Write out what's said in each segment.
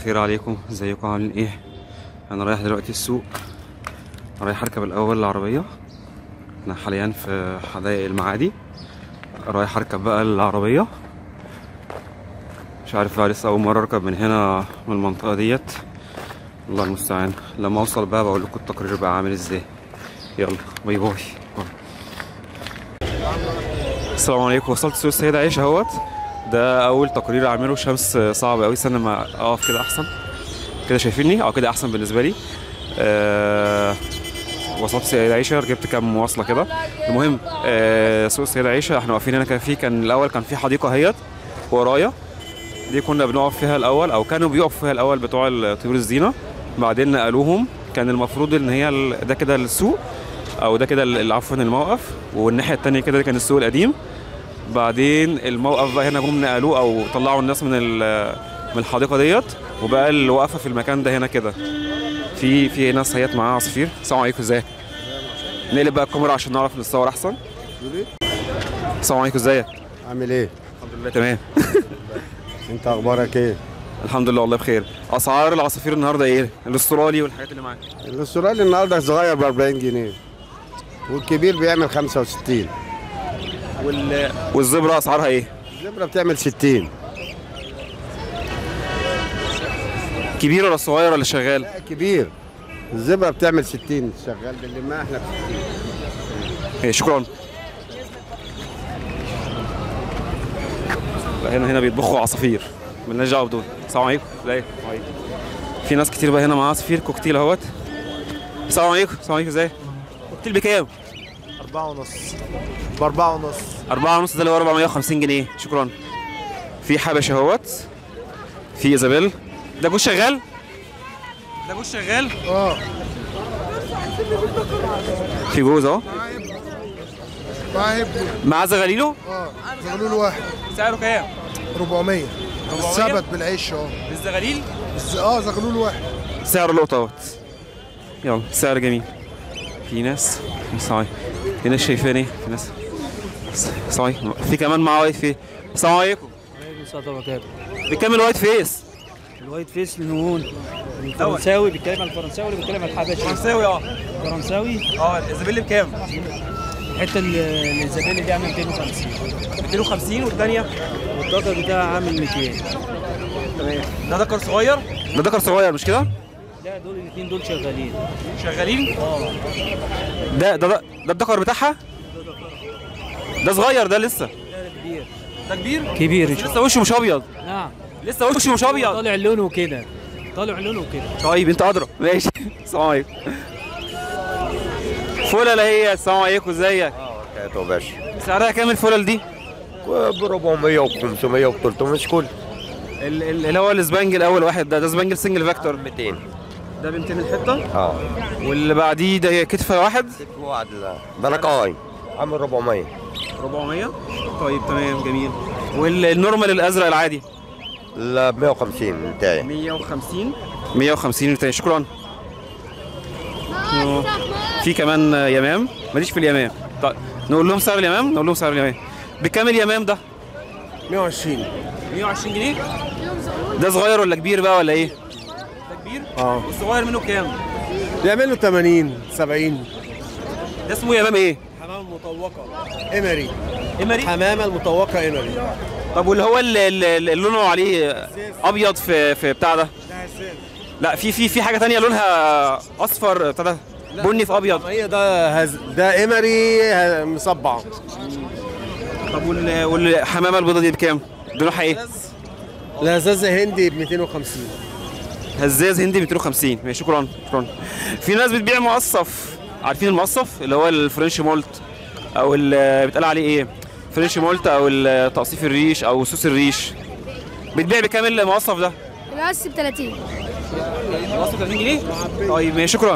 الخير عليكم ازيكم عاملين ايه انا رايح دلوقتي السوق رايح اركب الاول العربيه انا حاليا في حدائق المعادي رايح اركب بقى العربيه مش عارف بقى لسه اول مره اركب من هنا من المنطقه ديت الله المستعان لما اوصل بقى بقول لكم التقرير بقى عامل ازاي يلا باي باي باي. السلام عليكم وصلت سوق السيدة عيشة اهوت ده اول تقرير اعمله شمس صعبة قوي استنى ما اقف كده احسن كده شايفيني او كده احسن بالنسبة لي أه وصلت السيدة عيشة ركبت كام مواصلة كده المهم أه سوق السيدة عيشة احنا واقفين هنا كان في كان الاول كان في حديقة اهيت ورايا دي كنا بنقف فيها الاول او كانوا بيقفوا فيها الاول بتوع طيور الزينة بعدين نقلوهم كان المفروض ان هي ال- ده كده السوق او ده كده ال- عفوا الموقف والناحيه التانية كده كان السوق القديم بعدين الموقف بقى هنا جم نقلوه او طلعوا الناس من ال- من الحديقه ديت وبقى اللي واقفه في المكان ده هنا كده في في ناس هيت معاها عصافير السلام عليكم ازيك نقلب بقى الكاميرا عشان نعرف نتصور احسن السلام عليكم ازيك عامل ايه؟ الحمد لله تمام انت اخبارك ايه؟ الحمد لله والله بخير اسعار العصافير النهارده ايه الاسترالي والحاجات اللي معاك الاسترالي النهارده صغير ب 40 جنيه والكبير بيعمل 65 وال... والزبره اسعارها ايه الزبره بتعمل 60 كبير ولا صغير ولا شغال لا كبير الزبره بتعمل 60 شغال بنلمها احنا ب 60 إيه، شكرا لا، هنا هنا بيطبخوا عصافير مالناش دعوه بدول السلام عليكم لا إيه؟ وعليكم. في ناس كتير بقى هنا معاها عصافير كوكتيل اهوت السلام عليكم السلام عليكم ازاي كوكتيل بكام أربعة ونص بأربعة ونص أربعة ونص ده اللي هو 450 جنيه شكرا في حبش اهوت في ايزابيل ده جوز شغال ده جوز شغال اه في جوز اهو معاه ابني معاه زغاليله اه زغلول واحد سعره كام 400 400 ثبت بالعيش اه الزغاليل بس- اه زغلول واحد سعر اللقطة اهوت يلا سعر جميل في ناس صحيح في ناس شايفاني في ناس صحيح في كمان معاه وايت فيس السلام عليكم عليكم السلام وبركاته بكام الوايت فيس الوايت فيس النون الفرنساوي بيتكلم عن الفرنساوي اللي بيتكلم عن الحبشي فرنساوي اه الفرنساوي اه الازابيل بكام الحته اللي الزبالي دي عامل 250 250 والثانيه والدكر بتاعها عامل 200 تمام ده ذكر صغير ده ذكر صغير مش كده لا دول الاثنين دول شغالين شغالين اه ده ده ده ده الذكر بتاعها ده صغير ده لسه ده كبير ده كبير كبير إن شاء لسه وشه مش ابيض نعم لسه وشه مش ابيض طالع لونه كده طالع لونه كده طيب انت ادرى ماشي السلام عليكم فلل هي السلام عليكم ازيك بركاته يا باشا سعرها كام الفلل دي ب 400 و 500 و 300 مش كل ال- ال- اللي هو السبانجل اول واحد ده ده سبانجل سنجل فاكتور 200 ده ب 200 الحته اه واللي بعديه ده كتف واحد واحد لا ده لقاي عامل 400 400 طيب تمام جميل والنورمال الازرق العادي لا 150 بتاعي 150 150 بتاعي شكرا أوه. في كمان يمام ماليش في اليمام طيب نقول لهم سعر اليمام نقول لهم سعر اليمام بكام اليمام ده 120 120 جنيه ده صغير ولا كبير بقى ولا ايه ده كبير اه والصغير منه بكام بيعملوا 80 70 ده اسمه يمام ايه حمامة مطوقة إمري امري حمامة المطوقة إمري طب واللي هو اللي, اللي اللي لونه عليه ابيض في في بتاع ده ده هزاز لا في في في حاجه تانية لونها اصفر بتاع ده بني في ابيض هي ده هز... ده إمري ه- مصبع طب وال- والحمامه البيضاء دي بكام نوعها ايه الهزازة هندي ب 250 هزاز هندي 250 ماشي شكرا شكرا في ناس بتبيع مقصف عارفين المقصف اللي هو الفرنش مولت او اللي بيتقال عليه ايه فرنش مولت او ال- تقصيف الريش او صوص الريش بتبيع بكام المقصف ده العس ب 30 مقصف 30 جنيه طيب ماشي شكرا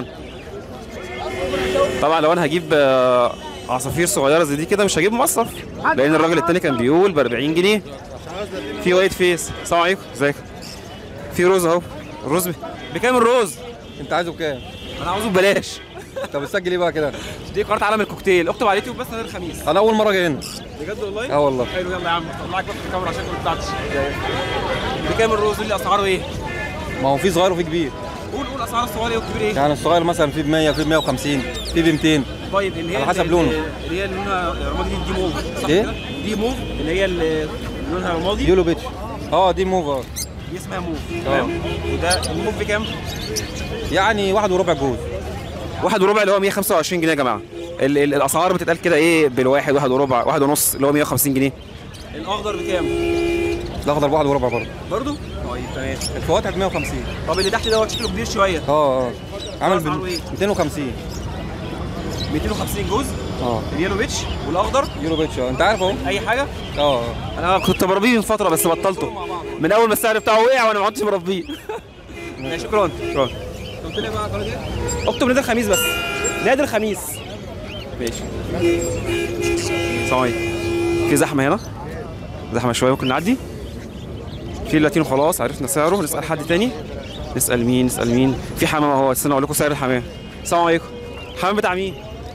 طبعا لو انا هجيب آه، عصافير صغيره زي دي كده مش هجيب مقصف لان الراجل التاني كان بيقول ب 40 جنيه في وايت فيس السلام عليكم ازيك في روز اهو الروز ب- بكام الروز انت عايزه بكام؟ انا عاوزه ببلاش طب بتسجل ايه بقى كده؟ دي قناه عالم الكوكتيل اكتب على اليوتيوب بس غير الخميس انا اول مره جاي هنا بجد والله اه والله حلو يلا يا عم طلعك بس الكاميرا عشان ما تطلعش بكام الروز اللي اسعاره ايه ما هو في صغير وفي كبير قول قول اسعار الصغير والكبير ايه يعني الصغير مثلا في ب 100 في ب 150 في ب 200 طيب اللي هي على حسب اللي- لونه. اللي هي اللي لونها رمادي دي دي موف صح إيه؟ كده؟ دي موف اللي هي اللي لونها رمادي يولو بيتش اه دي موف اه دي اسمها موف تمام وده الموف بكام؟ يعني واحد وربع جوز واحد وربع اللي هو 125 جنيه يا جماعه ال ال الاسعار بتتقال كده ايه بالواحد واحد وربع واحد ونص اللي هو 150 جنيه الاخضر بكام؟ الاخضر بواحد وربع برضه برضه؟ طيب تمام الفواكه ب 150 طب اللي تحت دوت شكله كبير شويه اه اه عامل أسعاره إيه؟ ب 250 250 جوز اه اليلو بيتش والاخضر يولو بيتش اه انت عارف اهو اي حاجه اه اه انا كنت بربيه من فتره بس بطلته من اول ما السعر بتاعه وقع وانا ما عدتش بربيه ماشي، شكرا شكرا قلت لي بقى قناه ايه؟ اكتب نادي الخميس بس نادي الخميس ماشي السلام عليكم في زحمه هنا زحمه شويه ممكن نعدي في اللاتينو خلاص عرفنا سعره نسال حد تاني نسال مين نسال مين في حمام اهو استنى اقول لكم سعر الحمام السلام عليكم الحمام بتاع مين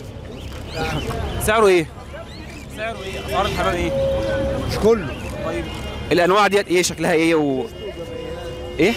سعره ايه سعره ايه اسعار الحمام ايه مش كله طيب الانواع ديت ايه شكلها ايه و ايه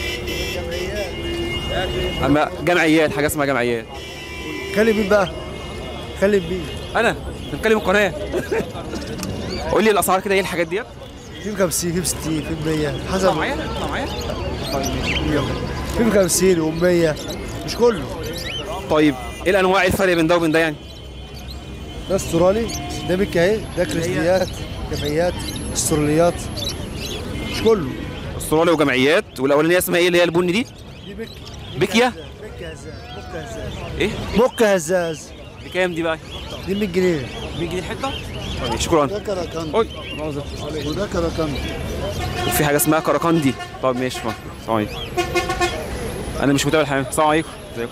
اما جمعيات حاجه اسمها جمعيات خلي مين بقى خلي مين انا بنتكلم القناه قول لي الاسعار كده ايه الحاجات ديت في ب 50 في ب 60 في ب 100 اطلع حسب معايا اطلع معايا في ب 50 و 100 مش كله طيب ايه الانواع ايه الفرق بين ده وبين ده يعني ده استرالي ده بيك اهي ده كريستيات جمعيات استراليات مش كله استرالي وجمعيات والاولانيه اسمها ايه اللي هي البني دي دي بك بيكيا بك هزاز بك هزاز ايه بك هزاز بكام دي بقى دي 100 جنيه 100 جنيه الحته طيب شكرا ده كراكان قول وده كراكان وفي حاجه اسمها كراكندي طب ماشي ما السلام عليكم انا مش متابع الحمام السلام عليكم ازيكم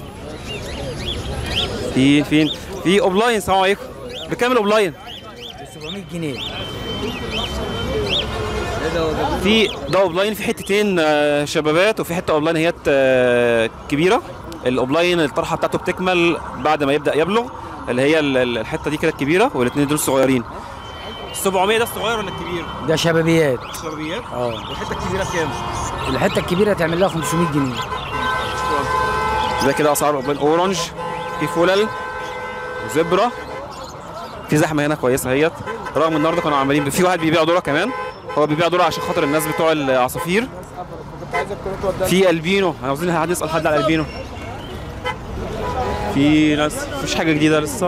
فين فين في اوبلاين السلام عليكم بكام الاوبلاين 700 جنيه في ده اوبلاين في حتتين آه، شبابات وفي حته اوبلاين هي آه، كبيره الاوبلاين الطرحه بتاعته بتكمل بعد ما يبدا يبلغ اللي هي ال- ال- الحته دي كده الكبيره والاثنين دول صغيرين 700 ده الصغير ولا الكبير؟ ده شبابيات شبابيات اه والحته الكبيره بكام؟ الحته الكبيره تعمل لها 500 جنيه ده كده اسعار اوبلاين اورنج في فلل وزبرة في زحمه هنا كويسه اهيت رغم النهارده كانوا عمالين في واحد بيبيع ذره كمان هو بيبيع ذره عشان خاطر الناس بتوع العصافير في البينو انا عاوزين حد يسال حد على البينو في ناس مفيش حاجه جديده لسه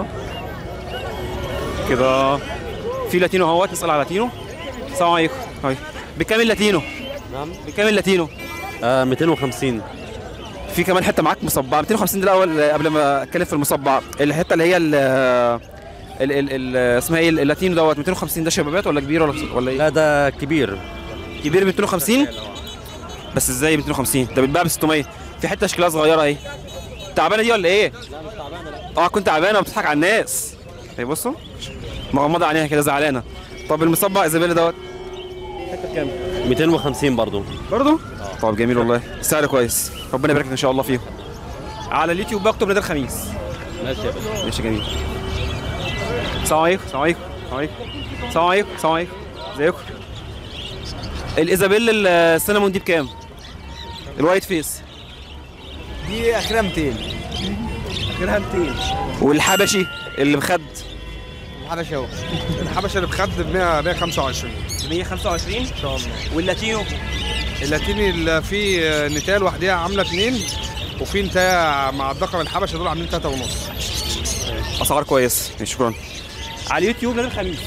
كده في لاتينو اهوت نسال على لاتينو السلام عليكم هاي بكام اللاتينو؟ نعم بكام اللاتينو؟ آه 250 في كمان حته معاك مصبعه 250 دي الاول آه، قبل ما اتكلم في المصبعه الحته اللي هي ال ال ال ال اسمها ايه اللاتينو دوت 250 ده شبابات ولا كبير ولا ولا ايه؟ لا ده كبير كبير ب 250 بس ازاي ب 250 ده بيتباع ب 600 في حته شكلها صغيره اهي تعبانه دي ولا ايه؟ اه كنت تعبانه وبتضحك على الناس اهي بصوا مغمضه عينيها كده زعلانه طب المصبع ايزابيلا دوت حته بكام؟ 250 برضو برضه؟ طب جميل والله سعر كويس ربنا يبارك لك ان شاء الله فيهم على اليوتيوب بكتب نادي الخميس ماشي يا باشا ماشي جميل السلام عليكم السلام عليكم السلام عليكم السلام عليكم السلام عليكم ازيكم الايزابيل السينامون دي بكام؟ الوايت فيس دي اخرها 200 اخرها 200 والحبشي اللي بخد الحبشه اهو الحبشه اللي بخد ب 100 125 125 ان شاء الله واللاتينو اللاتيني اللي فيه نتايه لوحدها عامله اتنين وفي نتايه مع الدقم الحبشه دول عاملين تلاته ونص اسعار كويس ماشي، شكرا على اليوتيوب نادي الخميس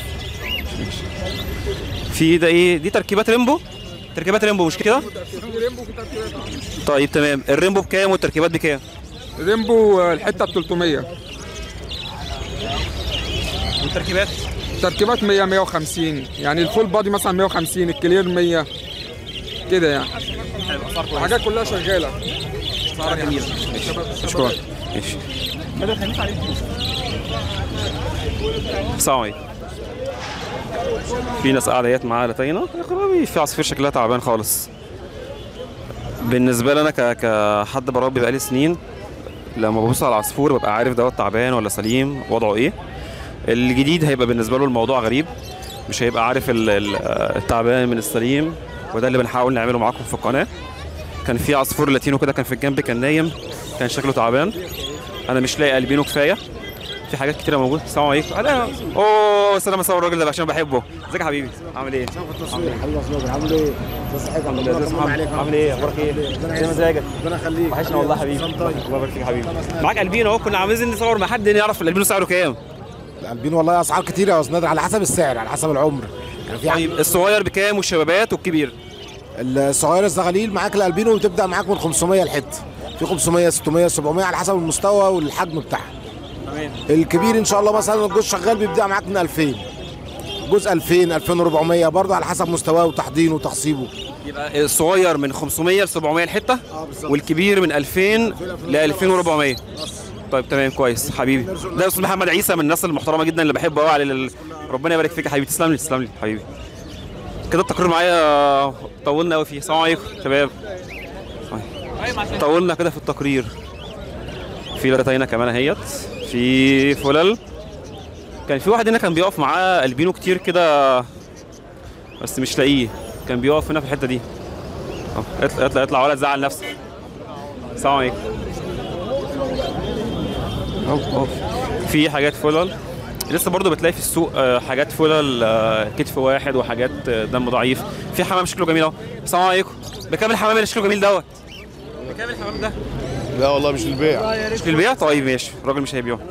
في ده ايه دي تركيبات ريمبو تركيبات ريمبو مش كده طيب تمام الريمبو بكام والتركيبات بكام ريمبو الحته ب 300 والتركيبات تركيبات 100 150 يعني الفول بادي مثلا 150 الكلير 100 كده يعني حلو اسعار كويس الحاجات كلها شغاله اسعار جميله ماشي شكرا ماشي نادي الخميس على اليوتيوب السلام عليكم في ناس قاعده اهيت معاها لتينا يا خرابي في عصفور شكلها تعبان خالص بالنسبه لي انا ك- كحد بربي بقالي سنين لما ببص على العصفور ببقى عارف دوت تعبان ولا سليم وضعه ايه الجديد هيبقى بالنسبه له الموضوع غريب مش هيبقى عارف ال- ال- التعبان من السليم وده اللي بنحاول نعمله معاكم في القناه كان في عصفور لاتينو كده كان في الجنب كان نايم كان شكله تعبان انا مش لاقي البينو كفايه في حاجات كتيره موجوده السلام عليكم أنا- اوه استنى ما اصور الراجل ده عشان بحبه ازيك يا حبيبي عامل ايه عامل ايه؟ صحتك عامل ايه عامل ايه اخبارك ايه زي مزاجك ربنا يخليك وحشنا والله يا حبيبي الله يبارك فيك يا حبيبي معاك البينو اهو كنا عايزين نصور مع حد يعرف الالبينو سعره كام الالبين والله اسعار كتيره يا استاذ نادر على حسب السعر على حسب العمر يعني في طيب الصغير بكام والشبابات والكبير الصغير الزغاليل معاك الالبينو بتبدا معاك من 500 الحته في 500 600 700 على حسب المستوى والحجم بتاعها تمام الكبير ان شاء الله مثلا الجوز شغال بيبدا معاك من 2000 جوز 2000 2400 برضه على حسب مستواه وتحضينه وتخصيبه يبقى الصغير من 500 ل 700 الحته اه بالظبط والكبير من 2000 ل 2400 طيب تمام كويس حبيبي ده استاذ محمد عيسى من الناس المحترمه جدا اللي بحبه قوي على ال... ربنا يبارك فيك يا حبيبي تسلم لي تسلم لي حبيبي كده التقرير معايا طولنا قوي فيه السلام عليكم شباب طولنا كده في التقرير في لرتينا كمان اهيت في فلل كان في واحد هنا كان بيقف معاه البينو كتير كده بس مش لاقيه كان بيقف هنا في الحته دي أهو، اطلع اطلع اطلع ولا تزعل نفسك السلام عليكم أهو، أهو. في حاجات فلل لسه برضو بتلاقي في السوق آه، حاجات فلل آه، كتف واحد وحاجات آه، دم ضعيف في حمام شكله جميل اهو السلام عليكم بكام الحمام اللي شكله جميل دوت بكام الحمام ده لا والله مش البيع مش للبيع طيب ماشي الراجل مش هيبيعه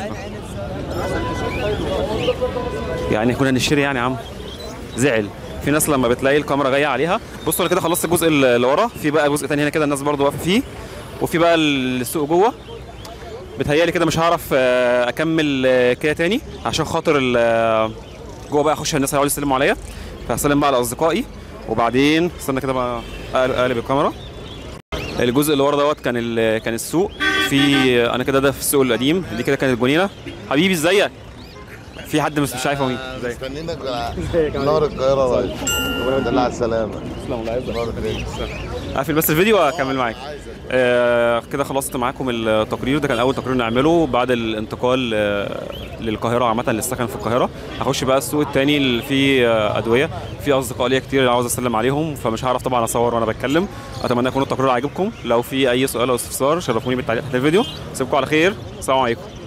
يعني كنا نشتري يعني يا عم زعل في ناس لما بتلاقي الكاميرا جايه عليها بصوا انا كده خلصت الجزء اللي ورا في بقى جزء تاني هنا كده الناس برضو واقفه فيه وفي بقى السوق جوه بتهيالي كده مش هعرف آه، اكمل آه، كده تاني عشان خاطر ال- آه، جوه بقى اخش الناس هيقعدوا يسلموا عليا فهسلم بقى على اصدقائي وبعدين استنى كده بقى أقل- اقلب الكاميرا الجزء اللي ورا دوت كان ال- كان السوق في انا كده ده في السوق القديم دي كده كانت جنينه حبيبي ازيك في حد مش مش عارفه مين ازيك مستنينك نهر القاهره رايح دل على السلامه تسلم الله يعزك نهر القاهره اقفل بس الفيديو واكمل معاك آه كده خلصت معاكم التقرير ده كان اول تقرير نعمله بعد الانتقال آه للقاهره عامه للسكن في القاهره هخش بقى السوق التاني اللي فيه آه ادويه في اصدقاء ليا كتير عاوز اسلم عليهم فمش هعرف طبعا اصور وانا بتكلم اتمنى يكون التقرير عاجبكم لو في اي سؤال او استفسار شرفوني بالتعليق تحت الفيديو اسيبكم على خير السلام عليكم